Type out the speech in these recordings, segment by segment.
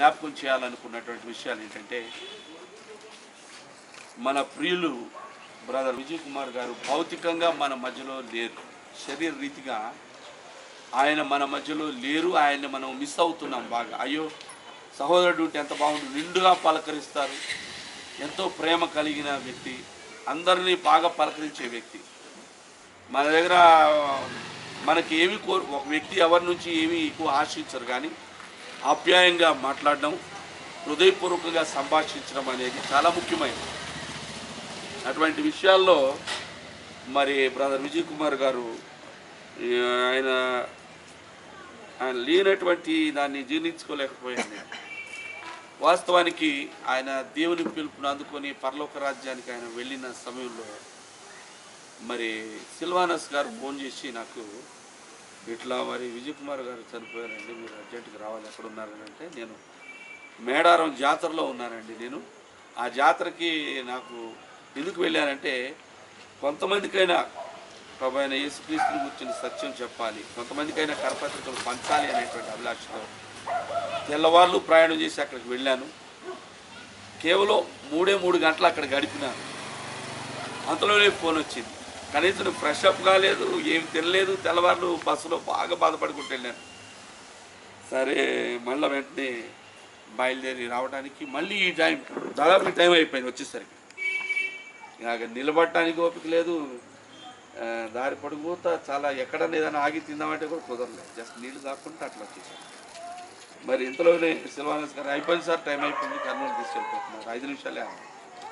జ్ఞాపకం చేయాలనుకున్నటువంటి విషయాలు ఏంటంటే మన ప్రియులు బ్రదర్ విజయ్ కుమార్ గారు భౌతికంగా మన మధ్యలో లేరు శరీర రీతిగా ఆయన మన మధ్యలో లేరు ఆయన్ని మనం మిస్ అవుతున్నాం బాగా అయ్యో సహోదరుడు ఉంటే ఎంత బాగుండు నిండుగా పలకరిస్తారు ఎంతో ప్రేమ కలిగిన వ్యక్తి అందరినీ బాగా పలకరించే వ్యక్తి మన దగ్గర మనకి ఏమి కోరు ఒక వ్యక్తి ఎవరి నుంచి ఏమీ ఎక్కువ ఆశించరు కానీ ఆప్యాయంగా మాట్లాడడం హృదయపూర్వకంగా సంభాషించడం అనేది చాలా ముఖ్యమైనది అటువంటి విషయాల్లో మరి బ్రదర్ విజయ్ కుమార్ గారు ఈ ఆయన ఆయన లేనటువంటి దాన్ని జీర్ణించుకోలేకపోయాను నేను వాస్తవానికి ఆయన దేవుని పిలుపును అందుకొని పరలోక రాజ్యానికి ఆయన వెళ్ళిన సమయంలో మరి సిల్వానస్ గారు ఫోన్ చేసి నాకు ఇట్లా మరి విజయ్ కుమార్ గారు చనిపోయారండి మీరు అర్జెంటుగా రావాలి ఎక్కడ ఉన్నారని అంటే నేను మేడారం జాతరలో ఉన్నానండి నేను ఆ జాతరకి నాకు ఎందుకు వెళ్ళానంటే కొంతమందికైనా ప్రభు అయిన యేసుక్రీస్తుని గురించిన సత్యం చెప్పాలి కొంతమందికైనా కరపత్రికలు పంచాలి అనేటువంటి అభిలాషతో తెల్లవార్లు ప్రయాణం చేసి అక్కడికి వెళ్ళాను కేవలం మూడే మూడు గంటలు అక్కడ గడిపినాను అంతలోనే ఫోన్ వచ్చింది కనీసం ఫ్రెష్ అప్ కాలేదు ఏం తినలేదు తెల్లవారులు బస్సులో బాగా బాధపడుకుంటూ వెళ్ళాను సరే మళ్ళీ వెంటనే బయలుదేరి రావడానికి మళ్ళీ ఈ టైం దాదాపు ఈ టైం అయిపోయింది వచ్చేసరికి ఇక నిలబడటానికి ఓపిక లేదు ఆ, దారి పొడుగుతా చాలా ఎక్కడన్నా ఏదైనా ఆగి తిందామంటే కూడా కుదరలేదు జస్ట్ నీళ్ళు కాకుండా అట్లా వచ్చేసాను మరి ఇంతలోనే సిల్వానస్ గారు అయిపోయింది సార్ టైం అయిపోయింది కర్నూలు తీసుకెళ్ళిపోతున్నారు ఐదు నిమిషాలే అన్నారు.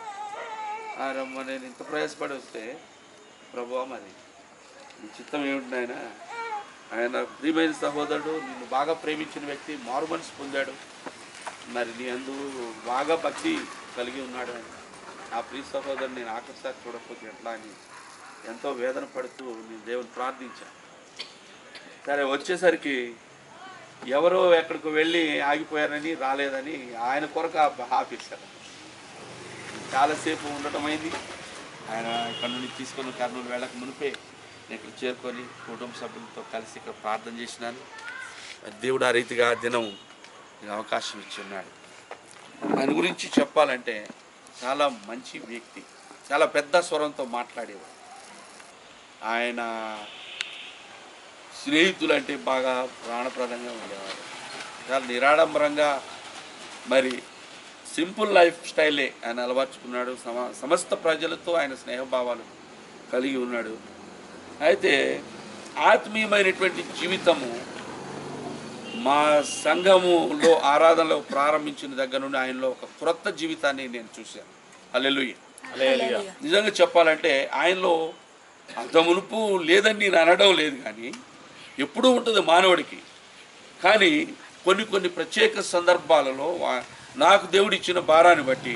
ఆ రమ్మ నేను ఇంత ప్రయాసపడి వస్తే ప్రభువా మరి నీ చిత్తం ఏమిటి ఆయన ఆయన ప్రియమైన సహోదరుడు నిన్ను బాగా ప్రేమించిన వ్యక్తి మారు మనసు పొందాడు మరి నీ అందు బాగా భక్తి కలిగి ఉన్నాడు అని ఆ ప్రియ సహోదరుని నేను ఆఖరిసారి చూడకపోతే ఎట్లా అని ఎంతో వేదన పడుతూ నేను దేవుని ప్రార్థించాను సరే వచ్చేసరికి ఎవరో ఎక్కడికి వెళ్ళి ఆగిపోయారని రాలేదని ఆయన కొరకు ఆ- ఆపేశారు చాలాసేపు ఉండటం అయింది ఆయన ఇక్కడ నుండి తీసుకొని కర్నూలు వెళ్ళక మునిపే నేను ఇక్కడ చేరుకొని కుటుంబ సభ్యులతో కలిసి ఇక్కడ ప్రార్థన చేసినాను మరి దేవుడు ఆ రీతిగా ఆ దినం నాకు అవకాశం ఇచ్చి ఉన్నాడు ఆయన గురించి చెప్పాలంటే చాలా మంచి వ్యక్తి చాలా పెద్ద స్వరంతో మాట్లాడేవాడు ఆయన స్నేహితులు అంటే బాగా ప్రాణప్రదంగా ఉండేవారు చాలా నిరాడంబరంగా మరి సింపుల్ లైఫ్ స్టైలే ఆయన అలవర్చుకున్నాడు సమ సమస్త ప్రజలతో ఆయన స్నేహభావాలు కలిగి ఉన్నాడు అయితే ఆత్మీయమైనటువంటి జీవితము మా సంఘములో ఆరాధనలో ప్రారంభించిన దగ్గర నుండి ఆయనలో ఒక క్రొత్త జీవితాన్ని నేను చూశాను అల్లెలుయ్య నిజంగా చెప్పాలంటే ఆయనలో అంత మునుపు లేదని నేను అనడం లేదు కానీ ఎప్పుడూ ఉంటుంది మానవుడికి కానీ కొన్ని కొన్ని ప్రత్యేక సందర్భాలలో వా- నాకు దేవుడు ఇచ్చిన భారాన్ని బట్టి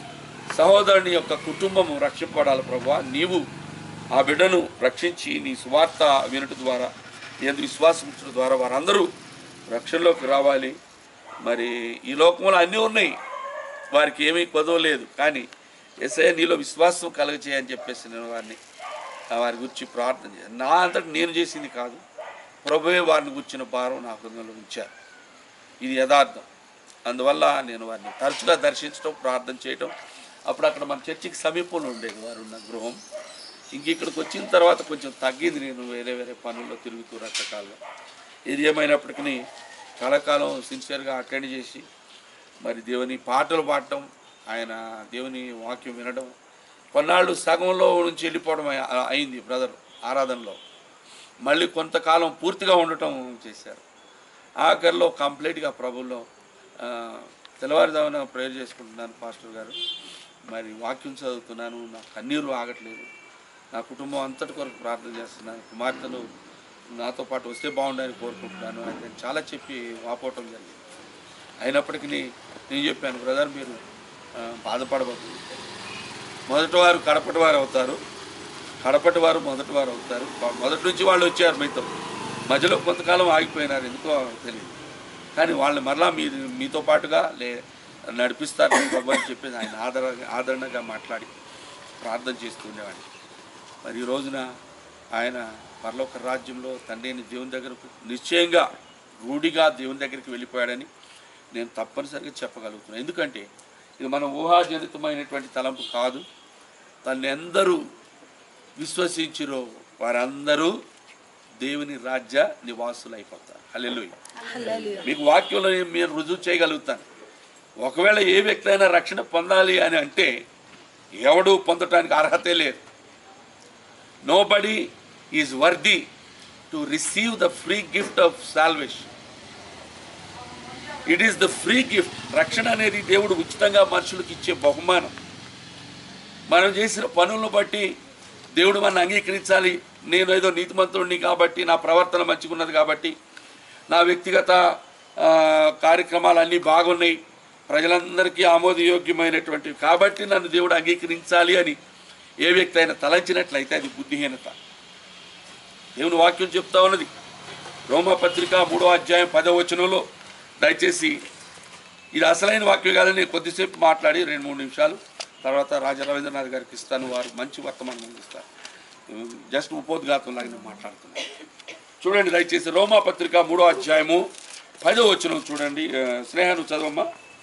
సహోదరుని యొక్క కుటుంబము రక్షింపడాలి ప్రభా నీవు ఆ బిడ్డను రక్షించి నీ సువార్త వినట ద్వారా ఎందు విశ్వాసం ఉంచడం ద్వారా వారందరూ రక్షణలోకి రావాలి మరి ఈ లోకంలో అన్నీ ఉన్నాయి వారికి ఏమీ కొదవలేదు కానీ ఎస్ఐ నీలో విశ్వాసం కలగచేయని చెప్పేసి నేను వారిని ఆ వారి గురించి ప్రార్థన చేయాలి నా అంతటి నేను చేసింది కాదు ప్రభువే వారిని గుర్చిన భారం నా హృదయంలో ఉంచారు ఇది యథార్థం అందువల్ల నేను వారిని తరచుగా దర్శించడం ప్రార్థన చేయడం అప్పుడు అక్కడ మన చర్చికి సమీపంలో ఉండేది వారు ఉన్న గృహం ఇంక ఇక్కడికి వచ్చిన తర్వాత కొంచెం తగ్గింది నేను వేరే వేరే పనుల్లో తిరుగుతూ రకరకాలుగా ఏది ఏమైనప్పటికీ కలకాలం సిన్సియర్గా అటెండ్ చేసి మరి దేవుని పాటలు పాడటం ఆయన దేవుని వాక్యం వినడం కొన్నాళ్ళు సగంలో నుంచి వెళ్ళిపోవడం అయి- అయింది బ్రదర్ ఆరాధనలో మళ్ళీ కొంతకాలం పూర్తిగా ఉండటం చేశారు ఆఖరిలో కంప్లీట్గా ప్రభుల్లో ఆ, తెల్లవారుజామున ప్రేయర్ చేసుకుంటున్నాను పాస్టర్ గారు మరి వాక్యం చదువుతున్నాను నా కన్నీరు ఆగట్లేదు నా కుటుంబం అంతటి కొరకు ప్రార్థన చేస్తున్నాను కుమార్తెలు నాతో పాటు వస్తే బాగుండని కోరుకుంటున్నాను అని నేను చాలా చెప్పి వాపోవటం జరిగింది అయినప్పటికీ నేను చెప్పాను బ్రదర్ మీరు ఆ, బాధపడవద్దు మొదటి వారు కడపటి వారు అవుతారు కడపటి వారు మొదటి వారు అవుతారు మొదటి నుంచి వాళ్ళు వచ్చారు మీతో మధ్యలో కొంతకాలం ఆగిపోయినారు ఎందుకో తెలియదు కానీ వాళ్ళు మరలా మీ మీతో పాటుగా లే నడిపిస్తారు ప్రభు అని చెప్పేసి ఆయన ఆదర ఆదరణగా మాట్లాడి ప్రార్థన చేస్తూ ఉండేవాడిని మరి ఈ రోజున ఆయన పరలోక రాజ్యంలో తండ్రిని దేవుని దగ్గరకు నిశ్చయంగా రూఢిగా దేవుని దగ్గరికి వెళ్ళిపోయాడని నేను తప్పనిసరిగా చెప్పగలుగుతున్నాను ఎందుకంటే ఇది మన ఊహాజనితమైనటువంటి తలంపు కాదు తను ఎందరూ విశ్వసించిరో వారందరూ దేవుని రాజ్య నివాసులు అయిపోతారు హల్లెలూయా హల్లెలూయా మీకు వాక్యంలో నేను మీరు రుజువు చేయగలుగుతాను ఒకవేళ ఏ వ్యక్తి అయినా రక్షణ పొందాలి అని అంటే ఎవడు పొందటానికి అర్హతే లేదు nobody is worthy to receive the free gift of salvation it is the free gift రక్షణ అనేది దేవుడు ఉచితంగా మనుషులకు ఇచ్చే బహుమానం మనం చేసిన పనులను బట్టి దేవుడు మన అంగీకరించాలి నేను ఏదో నీతిమంతుడిని కాబట్టి నా ప్రవర్తన మంచిగున్నది కాబట్టి నా వ్యక్తిగత ఆ, కార్యక్రమాలన్నీ బాగున్నాయి ప్రజలందరికీ ఆమోదయోగ్యమైనటువంటివి కాబట్టి నన్ను దేవుడు అంగీకరించాలి అని ఏ వ్యక్తి అయినా తలంచినట్లయితే అది బుద్ధిహీనత దేవుని వాక్యం చెప్తా ఉన్నది రోమపత్రిక మూడో అధ్యాయం పదో వచనంలో దయచేసి ఇది అసలైన వాక్యం కాదని నేను కొద్దిసేపు మాట్లాడి రెండు మూడు నిమిషాలు తర్వాత రాజా రవీంద్రనాథ్ గారికి ఇస్తాను వారు మంచి వర్తమానం అందిస్తారు జస్ట్ ఉపోద్ఘాతం లాగా నేను మాట్లాడుతున్నాను చూడండి దయచేసి రోమా పత్రిక మూడో అధ్యాయము పదో వచనం చూడండి ఆ, స్నేహాను చదవమ్మా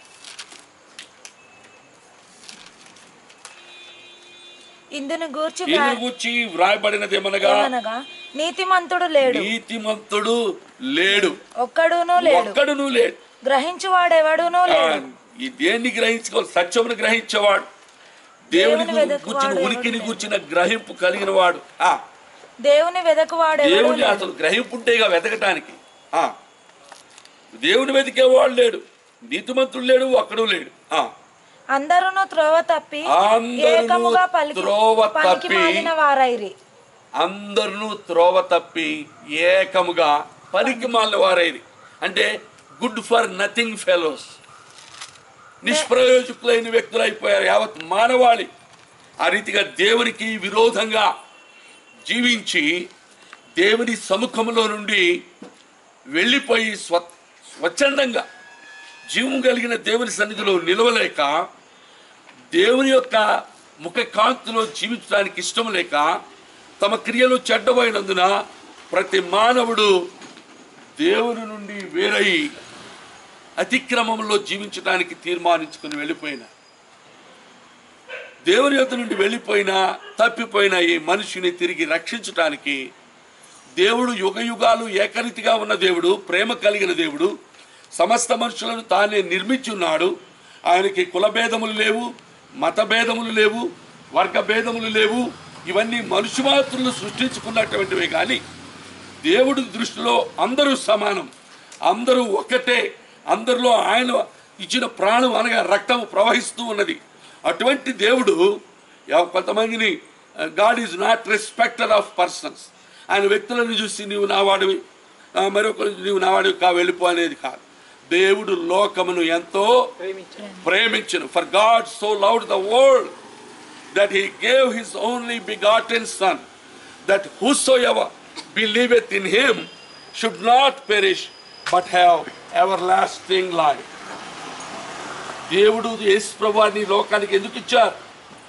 ఇందును గూర్చి ఇందును గూర్చి వ్రాయబడినదేమనగా ఏమనగా నీతిమంతుడు లేడు నీతిమంతుడు లేడు ఒక్కడునూ లేడు ఒక్కడును లేడు గ్రహించువాడెవడునూ ఆ, లేడు ఈ దేన్ని గ్రహించుకోవాలి సత్యమును గ్రహించేవాడు దేవుని దేవుని గు- వెదకువాడు కూర్చిన ఎవడు ఉనికిని లేడు. కూర్చిన గ్రహింపు కలిగిన వాడు ఆ దేవుని వెదకువాడెవడు దేవుని అసలు గ్రహింపు ఉంటేగా వెతకటానికి ఆ దేవుని వెతికేవాడు లేడు నీతిమంతుడు లేడు ఒక్కడు లేడు ఆ అందరును త్రోవ తప్పి అందరును ఏకముగా పలికి త్రోవ పలికి తప్పి మాలిన వారైరి అందరినూ త్రోవ తప్పి ఏకముగా పనికి మాలిన వారైది అంటే గుడ్ ఫర్ నథింగ్ ఫెలోస్ నిష్ప్రయోజకులైన వ్యక్తులు అయిపోయారు యావత్ మానవాళి ఆ రీతిగా దేవునికి విరోధంగా జీవించి దేవుని సముఖంలో నుండి వెళ్ళిపోయి స్వ స్వచ్ఛందంగా జీవం కలిగిన దేవుని సన్నిధిలో నిలవలేక దేవుని యొక్క ముఖ కాంతిలో జీవించడానికి ఇష్టం లేక తమ క్రియలు చెడ్డమైనందున ప్రతి మానవుడు దేవుని నుండి వేరై అతిక్రమంలో జీవించడానికి తీర్మానించుకుని వెళ్ళిపోయిన దేవుని యొద్ద నుండి వెళ్ళిపోయిన తప్పిపోయిన ఈ మనిషిని తిరిగి రక్షించటానికి దేవుడు యుగ యుగాలు ఏకరీతిగా ఉన్న దేవుడు ప్రేమ కలిగిన దేవుడు సమస్త మనుషులను తానే నిర్మించి ఉన్నాడు ఆయనకి కులభేదములు లేవు మత భేదములు లేవు వర్గ భేదములు లేవు ఇవన్నీ మనుషు మాత్రులు సృష్టించుకున్నటువంటివే కానీ దేవుడి దృష్టిలో అందరూ సమానం అందరూ ఒక్కటే అందరిలో ఆయన ఇచ్చిన ప్రాణం అనగా రక్తం ప్రవహిస్తూ ఉన్నది అటువంటి దేవుడు ఎవ- కొంతమందిని God is not respecter of persons ఆయన వ్యక్తులను చూసి నీవు నావాడివి ఆ, మరొకరు నీవు నావాడివి కా వెళ్ళిపో అనేది కాదు దేవుడు లోకమును ఎంతో ప్రేమించను for God so loved the world that he gave his only begotten Son, that whosoever believeth in him should not perish, but have everlasting life. దేవుడు యేసు ప్రభువాన్ని లోకానికి ఎందుకు ఇచ్చారు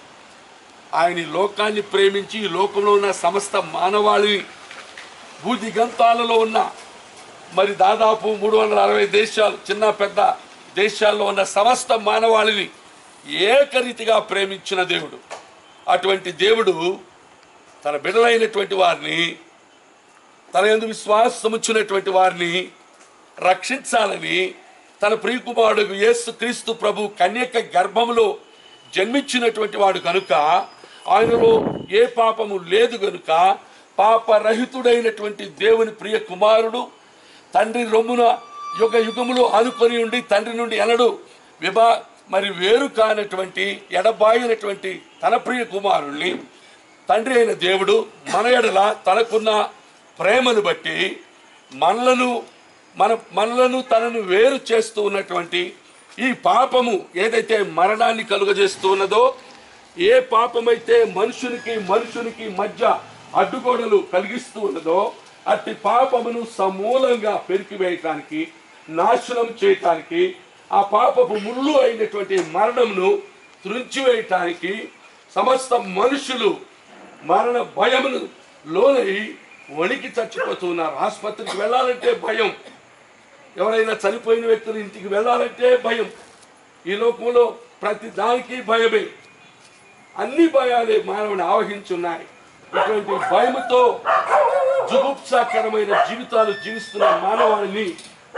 ఆయన ఈ లోకాన్ని ప్రేమించి ఈ లోకంలో ఉన్న సమస్త మానవాళిని భూదిగంతాలలో ఉన్న మరి దాదాపు మూడు వందల అరవై దేశాలు చిన్న పెద్ద దేశాల్లో ఉన్న సమస్త మానవాళిని ఏకరీతిగా ప్రేమించిన దేవుడు అటువంటి దేవుడు తన బిడ్డలైనటువంటి వారిని తన ఎందు విశ్వాసముచ్చినటువంటి వారిని రక్షించాలని తన ప్రియకుమారుడు యేసు క్రీస్తు ప్రభు కన్యక గర్భములో జన్మించినటువంటి వాడు కనుక ఆయనలో ఏ పాపము లేదు గనుక పాపరహితుడైనటువంటి దేవుని ప్రియ కుమారుడు తండ్రి రొమ్మున యుగ యుగములు ఆనుకొని ఉండి తండ్రి నుండి ఎనడు విభా మరి వేరు కానటువంటి ఎడబాయినటువంటి తన ప్రియ కుమారుణ్ణి తండ్రి అయిన దేవుడు మన ఎడల తనకున్న ప్రేమను బట్టి మనలను మన మనలను తనను వేరు చేస్తూ ఉన్నటువంటి ఈ పాపము ఏదైతే మరణాన్ని కలుగజేస్తూ ఉన్నదో ఏ పాపమైతే మనుషునికి మనుషునికి మధ్య అడ్డుగోడలు కలిగిస్తూ ఉన్నదో అట్టి పాపమును సమూలంగా పెరికివేయటానికి నాశనం చేయటానికి ఆ పాపపు ముళ్ళు అయినటువంటి మరణమును త్రుంచివేయటానికి సమస్త మనుషులు మరణ భయమును లోనై వణికి చచ్చిపోతున్నారు ఆసుపత్రికి వెళ్ళాలంటే భయం ఎవరైనా చనిపోయిన వ్యక్తులు ఇంటికి వెళ్ళాలంటే భయం ఈ లోకంలో ప్రతి దానికి భయమే అన్ని భయాలే మానవుని ఆవహించున్నాయి ఇటువంటి భయముతో జుగుప్సాకరమైన జీవితాలు జీవిస్తున్న మానవాళిని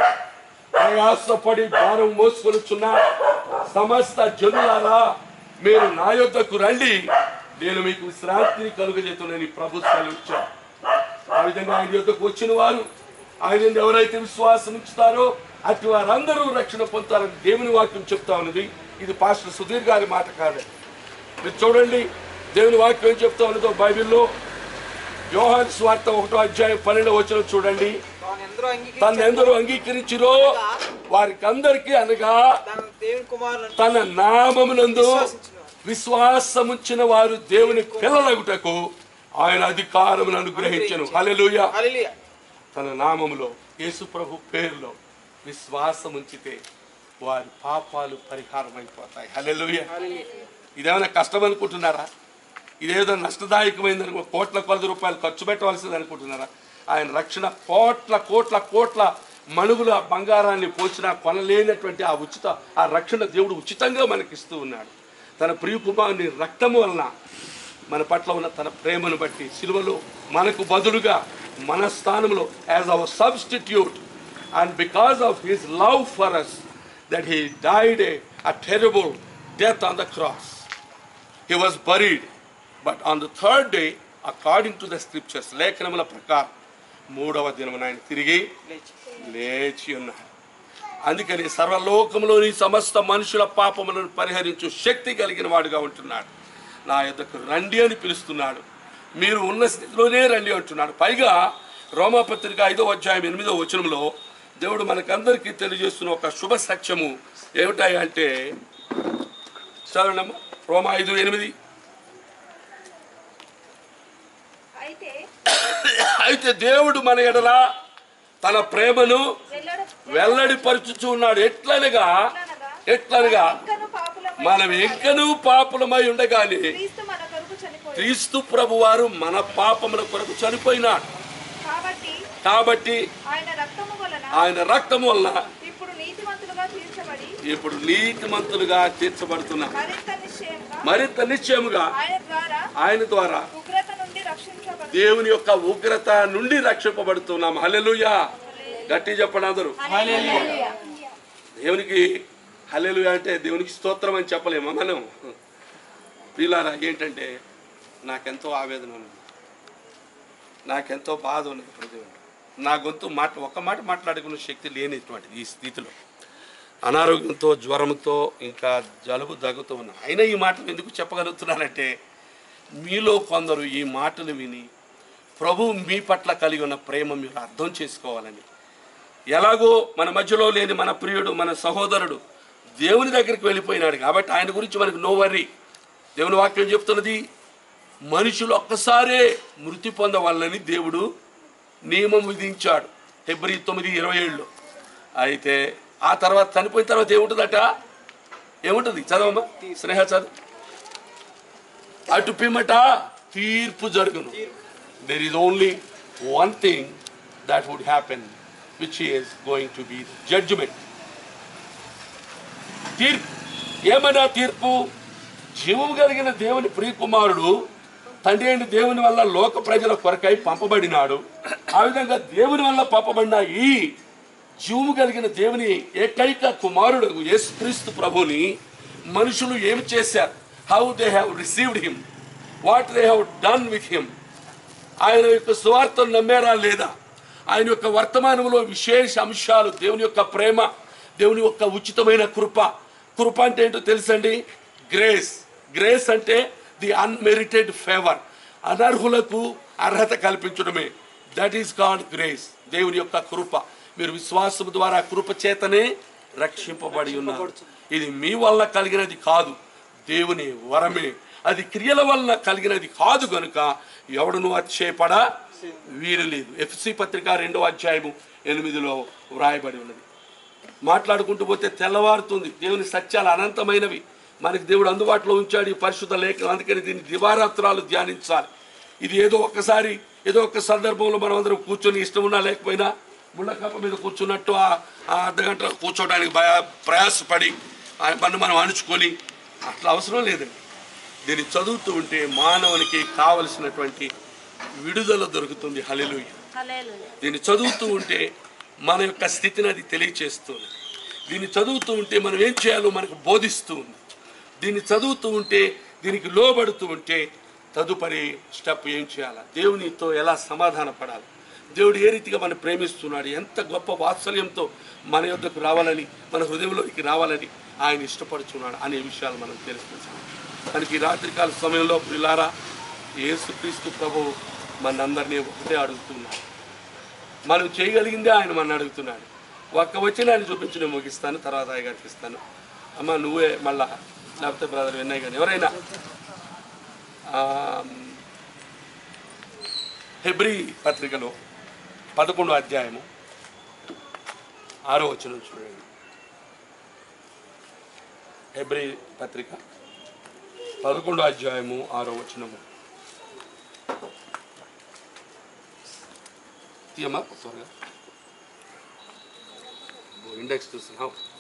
ప్రయాసపడి భారం మోసుకొనుచున్న సమస్త జనులారా మీరు నా యొద్దకు రండి నేను మీకు విశ్రాంతిని కలుగజేతున్నాను ప్రభు సెలవిచ్చాను ఆ విధంగా ఆయన యొద్దకు వచ్చిన వారు ఆయన యందు ఎవరైతే విశ్వాసం ఉంచుతారో అటు వారందరూ రక్షణ పొందుతారని దేవుని వాక్యం చెప్తా ఉన్నది ఇది పాస్టర్ సుధీర్ గారి మాట కాదు మీరు చూడండి దేవుని వాక్యం ఏం చెప్తా ఉన్నదో బైబిల్లో యోహాన్ స్వార్థ ఒకటో అధ్యాయం పన్నెండు వచ్చిన చూడండి తాను ఎందరో అంగీకరించి తను ఎందరూ అంగీకరించిరో వారికి అందరికీ అనగా తన దేవుని కుమారులను తన నామమునందు విశ్వాసముంచిన వారు దేవుని పిల్లలగుటకు ఆయన అధికారమును అనుగ్రహించను హల్లెలూయా హల్లెలూయా తన నామములో యేసు ప్రభు పేరులో విశ్వాసం ఉంచితే వారి పాపాలు పరిహారం అయిపోతాయి హల్లెలూయా ఇదేమైనా కష్టం అనుకుంటున్నారా ఇదేదో నష్టదాయకమైంది అనుకో కోట్ల కొలది రూపాయలు ఖర్చు పెట్టవలసింది అనుకుంటున్నారా ఆయన రక్షణ కోట్ల కోట్ల కోట్ల మణుగుల బంగారాన్ని పోచినా కొనలేనటువంటి ఆ ఉచిత ఆ రక్షణ దేవుడు ఉచితంగా మనకిస్తూ ఉన్నాడు తన ప్రియకుమారుని రక్తము వలన మన పట్ల ఉన్న తన ప్రేమను బట్టి సిలువలో మనకు బదులుగా మన స్థానంలో as our substitute and because of his love for us that he died a a terrible death on the cross he was buried but on the third day according to the scriptures లేఖనముల ప్రకారం మూడవ దినమున ఆయన తిరిగి లేచి లేచి ఉన్నాడు అందుకని సర్వలోకంలోని సమస్త మనుషుల పాపములను పరిహరించు శక్తి కలిగిన వాడుగా ఉంటున్నాడు నా యొద్దకు రండి అని పిలుస్తున్నాడు మీరు ఉన్న స్థితిలోనే రండి అంటున్నాడు పైగా రోమాపత్రిక ఐదో అధ్యాయం ఎనిమిదో వచనంలో దేవుడు మనకందరికీ తెలియజేస్తున్న ఒక శుభ సత్యము ఏమిటాయి అంటే చదవండమ్మా రోమా ఐదు ఎనిమిది అయితే అయితే దేవుడు మన ఎడల తన ప్రేమను వెల్లడిపరుచుచు ఉన్నాడు ఎట్లనగా ఎట్లనగా ఇంకను పాపులమై మనం ఎంకను పాపులమై ఉండగానే క్రీస్తు మన కొరకు చనిపోయాడు క్రీస్తు ప్రభువారు మన పాపముల కొరకు చనిపోయినాడు కాబట్టి కాబట్టి ఆయన రక్తము వలన ఆయన రక్తము వలన ఇప్పుడు నీతిమంతులుగా తీర్చబడి ఇప్పుడు నీతిమంతులుగా తీర్చబడుతున్నాం మరింత నిశ్చయంగా మరింత నిశ్చయముగా ఆయన ద్వారా ఆయన ద్వారా ఉగ్రత నుండి రక్షించబడు దేవుని యొక్క ఉగ్రత నుండి రక్షింపబడుతున్నాం హల్లెలూయా గట్టి చెప్పండి అందరూ దేవునికి హల్లెలూయా అంటే దేవునికి స్తోత్రం అని చెప్పలేమా మనం ప్రియులారా ఏంటంటే నాకెంతో ఆవేదన ఉన్నది నాకెంతో బాధ ఉన్నది హృదయం నా గొంతు మాట ఒక్క మాట మాట్లాడుకునే శక్తి లేనిటువంటిది ఈ స్థితిలో అనారోగ్యంతో జ్వరంతో ఇంకా జలుబు దగ్గుతూ ఉన్నా అయినా ఈ మాటలు ఎందుకు చెప్పగలుగుతున్నానంటే మీలో కొందరు ఈ మాటలు విని ప్రభు మీ పట్ల కలిగి ఉన్న ప్రేమ మీరు అర్థం చేసుకోవాలని ఎలాగో మన మధ్యలో లేని మన ప్రియుడు మన సహోదరుడు దేవుని దగ్గరికి వెళ్ళిపోయినాడు కాబట్టి ఆయన గురించి మనకు నో వర్రీ దేవుని వాక్యం చెప్తున్నది మనుషులు ఒక్కసారే మృతి పొందవాలని దేవుడు నియమం విధించాడు ఫిబ్రవరి తొమ్మిది ఇరవై ఏళ్ళు అయితే ఆ తర్వాత చనిపోయిన తర్వాత ఏముంటుందట ఏముంటుంది చదవమ్మా స్నేహ చదువు అటు పిమ్మట తీర్పు జరుగును there is only one thing that would happen which is going to be judgement తీర్పు ఏమైనా తీర్పు జీవం కలిగిన దేవుని ప్రియకుమారుడు తండ్రి అయిన దేవుని వల్ల లోక ప్రజల కొరకై పంపబడినాడు ఆ విధంగా దేవుని వల్ల పంపబడిన ఈ జీవము కలిగిన దేవుని ఏకైక కుమారుడు యేసుక్రీస్తు ప్రభుని మనుషులు ఏమి చేశారు how they have received him what they have done with him ఆయన యొక్క సువార్తను నమ్మారా లేదా ఆయన యొక్క వర్తమానంలో విశేష అంశాలు దేవుని యొక్క ప్రేమ దేవుని యొక్క ఉచితమైన కృప కృప అంటే ఏంటో తెలుసండి గ్రేస్ గ్రేస్ అంటే ది అన్మెరిటెడ్ ఫేవర్ అనర్హులకు అర్హత కల్పించడమే దట్ ఈస్ గాడ్ గ్రేస్ దేవుని యొక్క కృప మీరు విశ్వాసం ద్వారా కృప చేతనే రక్షింపబడి ఉన్నారు ఇది మీ వల్ల కలిగినది కాదు దేవుని వరమే అది క్రియల వలన కలిగినది కాదు గనుక ఎవడును అతిశయపడ వీలు లేదు ఎఫ్సి పత్రిక రెండవ అధ్యాయము ఎనిమిదిలో వ్రాయబడి ఉన్నది మాట్లాడుకుంటూ పోతే తెల్లవారుతుంది దేవుని సత్యాలు అనంతమైనవి మనకి దేవుడు అందుబాటులో ఉంచాడు ఈ పరిశుద్ధ లేఖనం అందుకని దీన్ని దివారాత్రాలు ధ్యానించాలి ఇది ఏదో ఒక్కసారి ఏదో ఒక్క సందర్భంలో మనం అందరం కూర్చొని ఇష్టం ఉన్నా లేకపోయినా ముళ్ళ కప్ప మీద కూర్చున్నట్టు ఆ ఆ అర్ధ గంట కూర్చోవడానికి భయ ప్రయాసపడి ఆ పన్ను మనం అణుచుకొని అట్లా అవసరం లేదండి దీన్ని చదువుతూ ఉంటే మానవునికి కావలసినటువంటి విడుదల దొరుకుతుంది హలెలుయ్య దీన్ని చదువుతూ ఉంటే మన యొక్క స్థితిని అది తెలియచేస్తుంది దీన్ని చదువుతూ ఉంటే మనం ఏం చేయాలో మనకు బోధిస్తూ ఉంది దీన్ని చదువుతూ ఉంటే దీనికి లోబడుతూ ఉంటే తదుపరి స్టెప్ ఏం చేయాలి దేవునితో ఎలా సమాధాన పడాలి దేవుడు ఏ రీతిగా మనం ప్రేమిస్తున్నాడు ఎంత గొప్ప వాత్సల్యంతో మన యొద్దకు రావాలని మన హృదయంలోకి రావాలని ఆయన ఇష్టపడుచున్నాడు అనే విషయాలు మనం తెలుసుకుంటాం కనుక ఈ రాత్రికాల సమయంలో పిల్లారా యేసుక్రీస్తు ప్రభు మనందరినీ ఒకటే అడుగుతున్నాడు మనం చేయగలిగిందే ఆయన మన అడుగుతున్నాడు ఒక్క వచ్చిన ఆయన చూపించి నేను ముగిస్తాను తర్వాత ఆయన గారికి ఇస్తాను అమ్మ నువ్వే మళ్ళా లేకపోతే బ్రదర్ విన్నాయి కానీ ఎవరైనా ఆ, హెబ్రీ పత్రికలో పదకొండో అధ్యాయము ఆరో వచనం చూడండి హెబ్రీ పత్రిక పదకొండో అధ్యాయము ఆరో వచనము తీయమ్మా త్వరగా ఇండెక్స్ చూస్తున్నావు